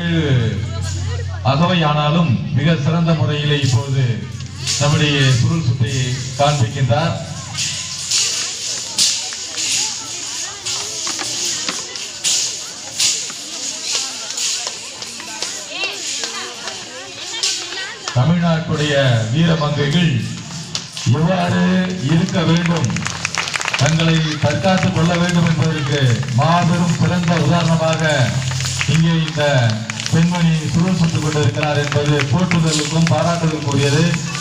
ஏழு அகவை ஆனாலும் மிக சிறந்த முறையிலே இப்போது நம்முடைய சுருள் சுத்தை காண்பிக்கின்றார் தமிழ்நாட்டுடைய வீரமங்கைகள் எவ்வாறு இருக்க வேண்டும் தங்களை தற்காத்துக் கொள்ள வேண்டும் என்பதற்கு மாபெரும் சிறந்த உதாரணமாக இங்கே இந்த பெண்மணி சுருள் சுட்டுக் கொண்டிருக்கிறார் என்பது போற்றுதலுக்கும் பாராட்டுதலுக்குரியது